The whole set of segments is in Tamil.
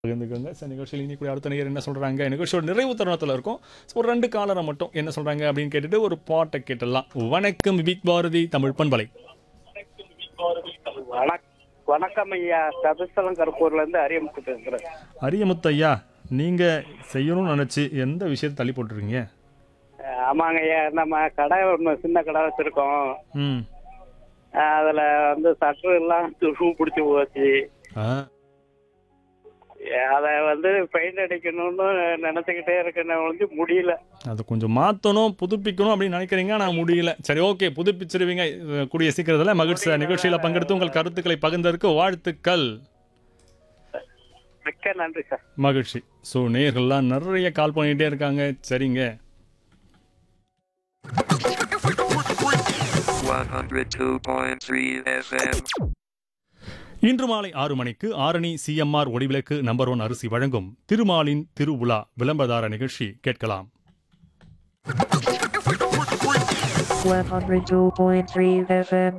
பகிர்ந்துக்கோங்க சார் நிகழ்ச்சியில் இனி கூட அடுத்த நேயர் என்ன சொல்கிறாங்க நிகழ்ச்சியோட நிறைவு தருணத்தில் இருக்கும் ஸோ ஒரு ரெண்டு காலரை மட்டும் என்ன சொல்கிறாங்க அப்படின்னு கேட்டுட்டு ஒரு பாட்டை கேட்டுடலாம் வணக்கம் விபிக் பாரதி தமிழ் பண்பலை வணக் வணக்கம் ஐயா சதுஸ்தலம் கருப்பூர்ல இருந்து அரியமுத்து பேசுறேன் அரியமுத்து ஐயா நீங்கள் செய்யணும்னு நினச்சி எந்த விஷயத்தை தள்ளி போட்டுருக்கீங்க அஹ் ஆமாங்க ஐயா நம்ம கடை ஒன்று சின்ன கடை வச்சிருக்கோம் ம் அஹ் அதுல வந்து சட்ரு எல்லாம் துரு பிடிச்சி போச்சு ஆ அஹ் அதை வந்து பெயிண்ட் அடிக்கணும்னு நினைச்சுக்கிட்டே இருக்கேன் ஒழிஞ்சு முடியல அதை கொஞ்சம் மாற்றணும் புதுப்பிக்கணும் அப்படின்னு நினைக்கிறீங்க ஆனால் முடியல சரி ஓகே புதுப்பிச்சிருவீங்க இது கூடிய சீக்கிரத்தில் மகிழ்ச்சி நிகழ்ச்சியில் பங்கெடுத்து உங்கள் கருத்துக்களை பகிர்ந்ததற்கு வாழ்த்துக்கள் மிக்க நன்றி சார் மகிழ்ச்சி ஸோ நேயர்கள்லாம் நிறைய கால் பண்ணிகிட்டே இருக்காங்க சரிங்க 102.3 FM. இன்று மாலை ஆறு மணிக்கு ஆரணி சிஎம்ஆர் ஒளிவிளக்கு நம்பர் ஒன் அரிசி வழங்கும் திருமாலின் திருவுலா விளம்பரதார நிகழ்ச்சி கேட்கலாம் 102.3 FM.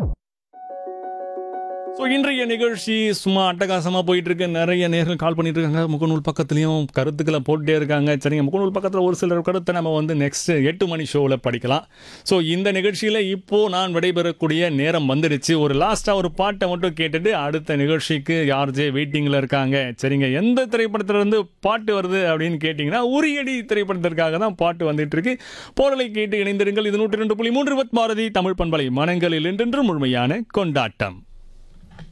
ஸோ இன்றைய நிகழ்ச்சி சும்மா அட்டகாசமாக போயிட்டு இருக்கு நிறைய நேர்கள் கால் பண்ணிட்டு இருக்காங்க முகநூல் பக்கத்துலையும் கருத்துக்களை போட்டுட்டே இருக்காங்க சரிங்க முகநூல் பக்கத்தில் ஒரு சிலர் கருத்தை நம்ம வந்து நெக்ஸ்ட் எட்டு மணி ஷோவில் படிக்கலாம் ஸோ இந்த நிகழ்ச்சியில் இப்போ நான் விடைபெறக்கூடிய நேரம் வந்துடுச்சு ஒரு லாஸ்ட்டாக ஒரு பாட்டை மட்டும் கேட்டுட்டு அடுத்த நிகழ்ச்சிக்கு யார் ஜே வெயிட்டிங்கில் இருக்காங்க சரிங்க எந்த திரைப்படத்துல இருந்து பாட்டு வருது அப்படின்னு கேட்டிங்கன்னா உரியடி திரைப்படத்திற்காக தான் பாட்டு வந்துட்டு இருக்கு போரலை கேட்டு இணைந்திருங்கள் இது நூற்றி ரெண்டு புள்ளி மூன்று பாரதி தமிழ் பண்பலை மனங்களில் என்றென்றும் முழுமையான கொண்டாட்டம்